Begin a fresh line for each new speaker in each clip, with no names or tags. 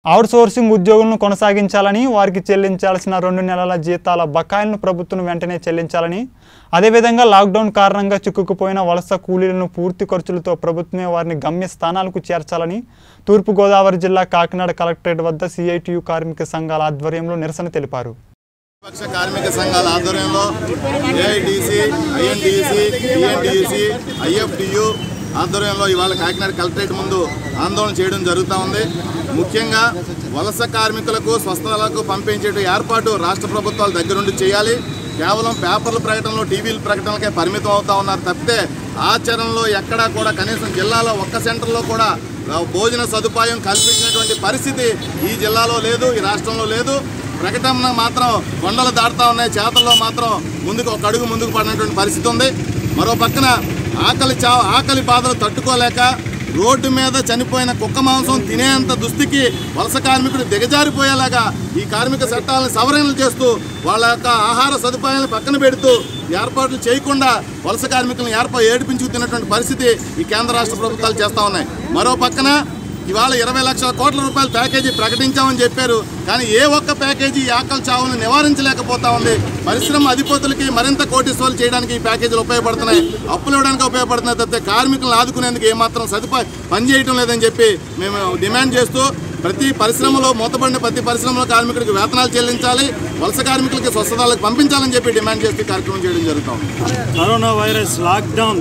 out sourcing ఉద్యోగులను కొనసాగించాలని వారికి చెల్లించాల్సిన రెండు నెలల జీతాల బకాయిలను ప్రభుత్వం వెంటనే చెల్లించాలని అదేవిధంగా లాక్డౌన్ కారణంగా చిక్కుకుపోయిన వలస కూలీలను పూర్తి ఖర్చులతో ప్రభుత్వమే వారిని గమ్య స్థానాలకు చేర్చాలని తూర్పుగోదావరి జిల్లా కాకినాడ కలెక్టరేట్ వద్ద సిఐటియు కార్మిక సంఘాల ఆధ్వర్యంలో నిరసన తెలిపారు
పక్ష కార్మిక సంఘాల ఆధ్వర్యంలో ఏఐడిసి ఐఎన్డిసి టిఎన్డిసి ఐఎఫ్టియు ఆధ్వర్యంలో ఇవాళ కాకినాడ కలెక్టరేట్ ముందు ఆందోళన చేయడం జరుగుతూ ఉంది ముఖ్యంగా వలస కార్మికులకు స్వస్థలకు పంపించే ఏర్పాటు రాష్ట్ర ప్రభుత్వాల దగ్గరుండి చేయాలి కేవలం పేపర్ల ప్రకటనలు టీవీల ప్రకటనలకే పరిమితం అవుతా ఉన్నారు తప్పితే ఆచరణలో ఎక్కడా కూడా కనీసం జిల్లాలో ఒక్క సెంటర్లో కూడా ఆ, భోజన సదుపాయం కల్పించినటువంటి పరిస్థితి ఈ జిల్లాలో లేదు ఈ రాష్ట్రంలో లేదు ప్రకటన మాత్రం కొండలు దాటుతా ఉన్నాయి చేతల్లో మాత్రం ముందుకు ఒక అడుగు ముందుకు పడినటువంటి పరిస్థితి ఉంది మరో పక్కన ఆకలి చా ఆకలి బాధలు తట్టుకోలేక రోడ్డు మీద చనిపోయిన కుక్క మాంసం తినేంత దుస్థితికి వలస కార్మికుడు దిగజారిపోయేలాగా ఈ కార్మిక చట్టాలను సవరణలు చేస్తూ వాళ్ళ యొక్క ఆహార సదుపాయాలను పక్కన పెడుతూ ఏర్పాట్లు చేయకుండా వలస కార్మికులను ఏర్పా ఏడిపించుకు తిన్నటువంటి పరిస్థితి ఈ కేంద్ర రాష్ట్ర ప్రభుత్వాలు చేస్తూ ఉన్నాయి మరో పక్కన ఇవాళ ఇరవై లక్షల కోట్ల రూపాయల ప్యాకేజీ ప్రకటించామని చెప్పారు కానీ ఏ ఒక్క ప్యాకేజీ ఈ ఆకలి చావును నివారించలేకపోతా ఉంది పరిశ్రమ అధిపతులకి మరింత కోటీశ్వరులు చేయడానికి ఈ ప్యాకేజీలు ఉపయోగపడుతున్నాయి అప్పులు ఇవ్వడానికి ఉపయోగపడుతున్నాయి తప్పితే కార్మికులను ఆదుకునేందుకు ఏమాత్రం సదుపాయం పనిచేయటం లేదని చెప్పి మేము డిమాండ్ చేస్తూ ప్రతి పరిశ్రమలో మూతపడిన ప్రతి పరిశ్రమలో కార్మికుడికి వేతనాలు చెల్లించాలి వలస కార్మికులకి స్వస్థతాలకు పంపించాలని చెప్పి డిమాండ్ చేస్తూ ఈ కార్యక్రమం చేయడం జరుగుతాం
కరోనా వైరస్ లాక్డౌన్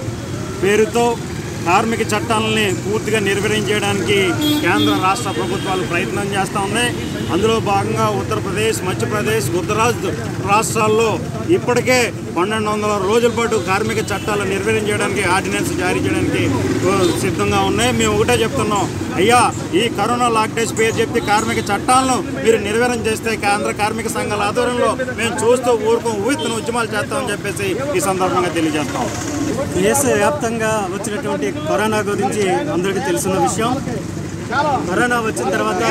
పేరుతో కార్మిక చట్టాలని పూర్తిగా నిర్వహించడానికి కేంద్ర రాష్ట్ర ప్రభుత్వాలు ప్రయత్నం చేస్తూ ఉన్నాయి అందులో భాగంగా ఉత్తరప్రదేశ్ మధ్యప్రదేశ్ గుజరాత్ రాష్ట్రాల్లో ఇప్పటికే పన్నెండు వందల రోజుల పాటు కార్మిక చట్టాలు నిర్వహించడానికి ఆర్డినెన్స్ జారీ చేయడానికి ఓ, సిద్ధంగా ఉన్నాయి మేము ఒకటే చెప్తున్నాం అయ్యా ఈ కరోనా లాక్డౌన్ పేరు చెప్పి కార్మిక చట్టాలను మీరు నిర్వహణ చేస్తే కేంద్ర కార్మిక సంఘాల ఆధ్వర్యంలో మేము చూస్తూ ఊరుకో ఊహితున్న ఉద్యమాలు చేస్తామని చెప్పేసి ఈ సందర్భంగా తెలియజేస్తాం దేశవ్యాప్తంగా వచ్చినటువంటి కరోనా గురించి అందరికీ తెలిసిన విషయం కరోనా వచ్చిన తర్వాత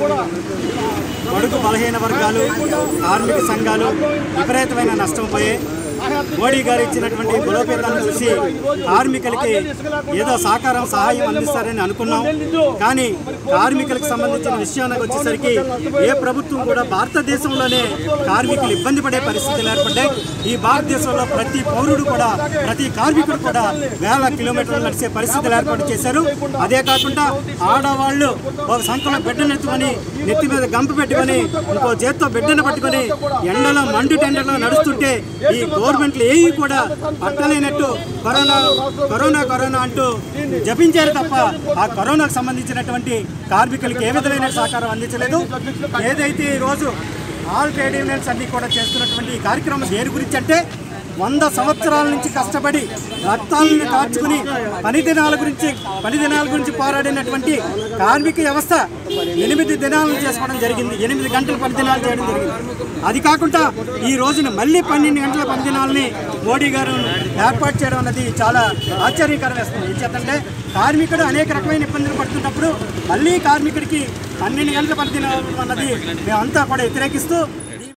బడుగు బలహీన వర్గాలు కార్మిక సంఘాలు విపరీతమైన నష్టం పోయాయి మోడీ గారు ఇచ్చినటువంటి బలోపేతాన్ని చూసి కార్మికులకి ఏదో సహకారం సహాయం అందిస్తారని అనుకున్నాం కానీ కార్మికులకు సంబంధించిన విషయానికి వచ్చేసరికి ఏ ప్రభుత్వం కూడా భారతదేశంలోనే కార్మికులు ఇబ్బంది పడే పరిస్థితులు ఏర్పడ్డాయి ఈ భారతదేశంలో ప్రతి పౌరుడు కూడా ప్రతి కార్మికుడు కూడా వేల కిలోమీటర్లు నడిచే పరిస్థితులు ఏర్పాటు చేశారు అదే కాకుండా ఆడవాళ్ళు ఒక సంఖ్యలో బిడ్డనెత్తుకొని నెత్తి మీద గంప పెట్టుకొని ఇంకో చేత్తో బిడ్డను పట్టుకొని ఎండలో మండు టెండలో నడుస్తుంటే ఈ గవర్నమెంట్లు ఏవి కూడా పట్టలేనట్టు కరోనా కరోనా కరోనా అంటూ జపించారు తప్ప ఆ కరోనాకు సంబంధించినటువంటి కార్మికులకి ఏ విధమైన సహకారం అందించలేదు ఏదైతే ఈరోజు ఆల్ ట్రేడ్ యూనియన్స్ అన్ని కూడా చేస్తున్నటువంటి ఈ కార్యక్రమం దేని గురించి అంటే వంద సంవత్సరాల నుంచి కష్టపడి రక్తాలను కార్చుకుని పని దినాల గురించి పని దినాల గురించి పోరాడినటువంటి కార్మిక వ్యవస్థ ఎనిమిది దినాలను చేసుకోవడం జరిగింది ఎనిమిది గంటల పని దినాలు చేయడం జరిగింది అది కాకుండా ఈ రోజున మళ్ళీ పన్నెండు గంటల పని దినాలని మోడీ గారు ఏర్పాటు చేయడం అన్నది చాలా ఆశ్చర్యకరం వేస్తుంది ఏం చేతంటే కార్మికుడు అనేక రకమైన ఇబ్బందులు పడుతున్నప్పుడు మళ్ళీ కార్మికుడికి పన్నెండు గంటల పని దినాలు అన్నది మేమంతా కూడా వ్యతిరేకిస్తూ